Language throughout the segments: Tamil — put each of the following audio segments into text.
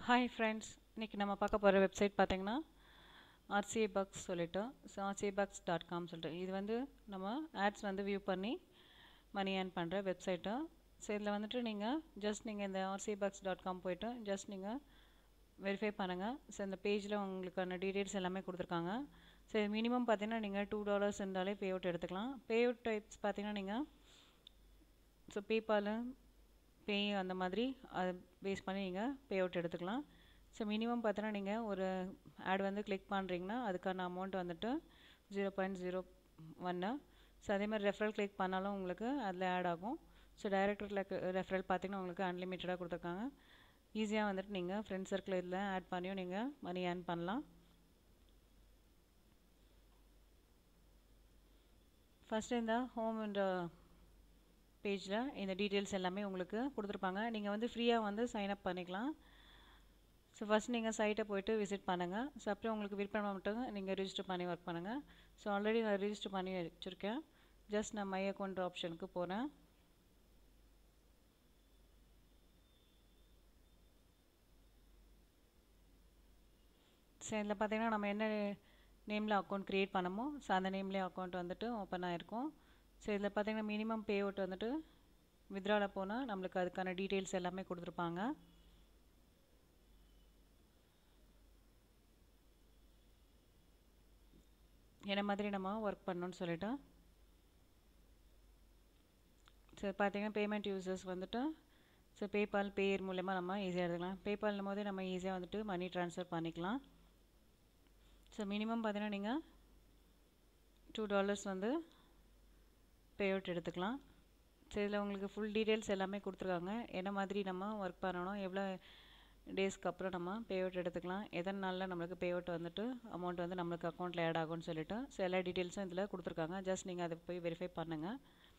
ஹாய் ஃப்ரெண்ட்ஸ் இன்றைக்கி நம்ம பார்க்க போகிற வெப்சைட் பார்த்தீங்கன்னா ஆர்சிஏ பக்ஸ் சொல்லிட்டு so RCA bucks dot com சொல்லிட்டு இது வந்து நம்ம ஆட்ஸ் வந்து வியூ பண்ணி மணி ஏர்ன் பண்ணுற வெப்சைட்டு ஸோ இதில் வந்துட்டு நீங்கள் ஜஸ்ட் நீங்கள் இந்த ஆர்சிஏ பக்ஸ் டாட் காம் போய்ட்டு ஜஸ்ட் நீங்கள் வெரிஃபை பண்ணுங்கள் ஸோ இந்த பேஜில் உங்களுக்கான டீட்டெயில்ஸ் எல்லாமே கொடுத்துருக்காங்க ஸோ மினிமம் பார்த்தீங்கன்னா நீங்கள் டூ டாலர்ஸ் இருந்தாலே பே அவுட் எடுத்துக்கலாம் பே அவுட் டைப்ஸ் பார்த்தீங்கன்னா நீங்கள் ஸோ பேபாலு பே அந்த மாதிரி அதை பேஸ் பண்ணி நீங்கள் பே அவுட் எடுத்துக்கலாம் ஸோ மினிமம் பார்த்தீங்கன்னா நீங்கள் ஒரு ஆட் வந்து கிளிக் பண்ணுறீங்கன்னா அதுக்கான அமௌண்ட் வந்துட்டு ஜீரோ பாயிண்ட் ஜீரோ ஒன்று ஸோ அதே மாதிரி ரெஃபரல் கிளிக் பண்ணாலும் உங்களுக்கு அதில் ஆட் ஆகும் ஸோ டைரக்டரில் ரெஃபரல் பார்த்தீங்கன்னா உங்களுக்கு அன்லிமிட்டடாக கொடுத்துருக்காங்க ஈஸியாக வந்துட்டு நீங்கள் ஃப்ரெண்ட் சர்க்கிள் இதில் ஆட் பண்ணியும் நீங்கள் மணி ஏர்ன் பண்ணலாம் ஃபஸ்ட்டு இந்த ஹோம்ன்ற பேஜில் இந்த டீட்டெயில்ஸ் எல்லாமே உங்களுக்கு கொடுத்துருப்பாங்க நீங்கள் வந்து ஃப்ரீயாக வந்து சைன் அப் பண்ணிக்கலாம் ஸோ ஃபஸ்ட் நீங்கள் சைட்டை போய்ட்டு விசிட் பண்ணுங்கள் ஸோ அப்புறம் உங்களுக்கு விற்பனை மட்டும் நீங்கள் ரிஜிஸ்டர் பண்ணி ஒர்க் பண்ணுங்கள் ஸோ ஆல்ரெடி நான் ரிஜிஸ்டர் பண்ணி வச்சுருக்கேன் ஜஸ்ட் நான் மை அக்கௌண்ட் ஆப்ஷனுக்கு போகிறேன் ஸோ இதில் பார்த்தீங்கன்னா நம்ம என்ன நேமில் அக்கௌண்ட் க்ரியேட் பண்ணமோ ஸோ அந்த நேம்லேயே அக்கௌண்ட் வந்துட்டு ஓப்பன் ஆகிருக்கும் ஸோ இதில் பார்த்தீங்கன்னா மினிமம் பே அவுட் வந்துட்டு வித்ராவில் போனால் நம்மளுக்கு அதுக்கான டீட்டெயில்ஸ் எல்லாமே கொடுத்துருப்பாங்க என்ன மாதிரி நம்ம ஒர்க் பண்ணணும்னு சொல்லிட்டு ஸோ பார்த்தீங்கன்னா பேமெண்ட் யூசர்ஸ் வந்துட்டு ஸோ பேபால் பேயர் மூலயமா நம்ம ஈஸியாக எடுத்துக்கலாம் பேபால்னும் போதே நம்ம ஈஸியாக வந்துட்டு மணி ட்ரான்ஸ்ஃபர் பண்ணிக்கலாம் ஸோ மினிமம் பார்த்தீங்கன்னா நீங்கள் டூ டாலர்ஸ் வந்து பே அவுட் எடுத்துக்கலாம் ஸோ இதில் உங்களுக்கு ஃபுல் டீட்டெயில்ஸ் எல்லாமே கொடுத்துருக்காங்க என்ன மாதிரி நம்ம ஒர்க் பண்ணணும் எவ்வளோ டேஸ்க்கு அப்புறம் நம்ம பே அவுட் எடுத்துக்கலாம் எத்தனை நாளில் நம்மளுக்கு பே அவுட் வந்துட்டு அமௌண்ட் வந்து நம்மளுக்கு அக்கௌண்ட்டில் ஆட் ஆகும்னு சொல்லிட்டு ஸோ எல்லா டீட்டெயில்ஸும் இதில் கொடுத்துருக்காங்க ஜஸ்ட் நீங்கள் அதை போய் வெரிஃபை பண்ணுங்கள்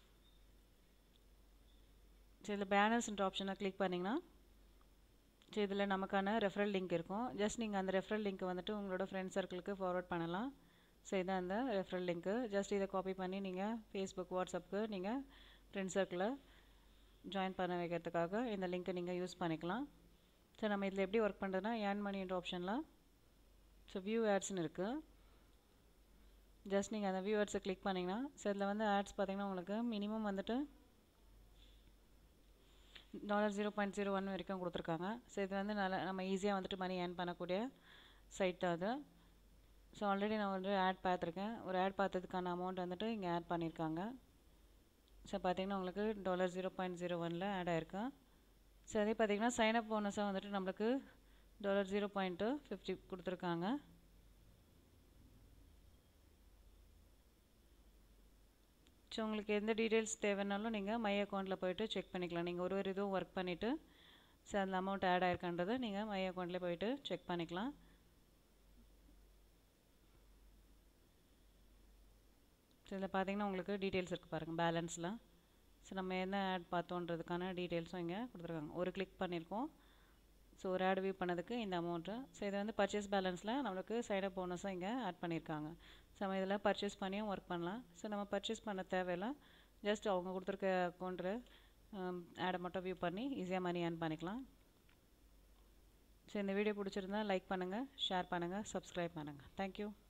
ஸோ இதில் பேனர்ஸ்ன்ற ஆப்ஷனை கிளிக் பண்ணிங்கன்னா ஸோ இதில் நமக்கான ரெஃபரல் லிங்க் இருக்கும் ஜஸ்ட் நீங்கள் அந்த ரெஃபரல் லிங்க்கை வந்துட்டு உங்களோட ஃப்ரெண்ட் சர்க்கிளுக்கு ஃபார்வர்ட் பண்ணலாம் ஸோ இதான் அந்த ரெஃபரல் லிங்க்கு ஜஸ்ட் இதை காப்பி பண்ணி நீங்கள் ஃபேஸ்புக் வாட்ஸ்அப்புக்கு நீங்கள் ஃப்ரெண்ட் சர்க்கிளை ஜாயின் பண்ண வைக்கிறதுக்காக இந்த லிங்க்கை நீங்கள் யூஸ் பண்ணிக்கலாம் ஸோ நம்ம இதில் எப்படி ஒர்க் பண்ணுறதுனா ஏர்ன் மணின்ற ஆப்ஷனில் ஸோ வியூ ஆட்ஸ்னு இருக்குது ஜஸ்ட் நீங்கள் அந்த வியூ ஆட்ஸை கிளிக் பண்ணிங்கன்னா ஸோ இதில் வந்து ஆட்ஸ் பார்த்தீங்கன்னா உங்களுக்கு மினிமம் வந்துட்டு dollar zero point zero one வரைக்கும் கொடுத்துருக்காங்க ஸோ இது வந்து நல்லா நம்ம ஈஸியாக வந்துட்டு மணி ஏர்ன் பண்ணக்கூடிய சைட் தான் அது ஸோ ஆல்ரெடி நான் வந்து ஆட் பார்த்துருக்கேன் ஒரு ஆட் பார்த்ததுக்கான அமௌண்ட் வந்துட்டு இங்கே ஆட் பண்ணியிருக்காங்க ஸோ பார்த்தீங்கன்னா உங்களுக்கு டாலர் ஜீரோ பாயிண்ட் ஜீரோ ஒனில் ஆட் ஆயிருக்கு ஸோ அதே பார்த்தீங்கன்னா சைன் அப் போனஸாக வந்துட்டு நம்மளுக்கு டாலர் ஜீரோ பாயிண்ட்டு ஃபிஃப்டி கொடுத்துருக்காங்க ஸோ உங்களுக்கு எந்த டீட்டெயில்ஸ் தேவைன்னாலும் நீங்கள் மை அக்கௌண்ட்டில் போய்ட்டு செக் பண்ணிக்கலாம் நீங்கள் ஒரு ஒரு இதுவும் ஒர்க் பண்ணிவிட்டு ஸோ அந்த அமௌண்ட் ஆட் ஆயிருக்கன்றதை நீங்கள் மை அக்கௌண்ட்டில் போய்ட்டு செக் பண்ணிக்கலாம் ஸோ இதில் பார்த்தீங்கன்னா உங்களுக்கு டீட்டெயில்ஸ் இருக்குது பாருங்கள் பேலன்ஸில் ஸோ நம்ம என்ன ஆட் பார்த்தோன்றதுக்கான டீட்டெயில்ஸும் இங்கே கொடுத்துருக்காங்க ஒரு கிளிக் பண்ணியிருக்கோம் ஸோ ஒரு ஆட் வியூ பண்ணதுக்கு இந்த அமௌண்ட்டு ஸோ இது வந்து பர்ச்சேஸ் பேலன்ஸில் நம்மளுக்கு சைட் அப் போனஸும் இங்கே ஆட் பண்ணியிருக்காங்க ஸோ நம்ம இதில் பர்ச்சேஸ் பண்ணியும் ஒர்க் பண்ணலாம் ஸோ நம்ம பர்ச்சேஸ் பண்ண தேவையில்ல ஜஸ்ட் அவங்க கொடுத்துருக்க அக்கௌண்ட்டு ஆடை மட்டும் வியூ பண்ணி ஈஸியாக மணி ஏர்ன் பண்ணிக்கலாம் ஸோ இந்த வீடியோ பிடிச்சிருந்தா லைக் பண்ணுங்கள் ஷேர் பண்ணுங்கள் சப்ஸ்கிரைப் பண்ணுங்கள் தேங்க்யூ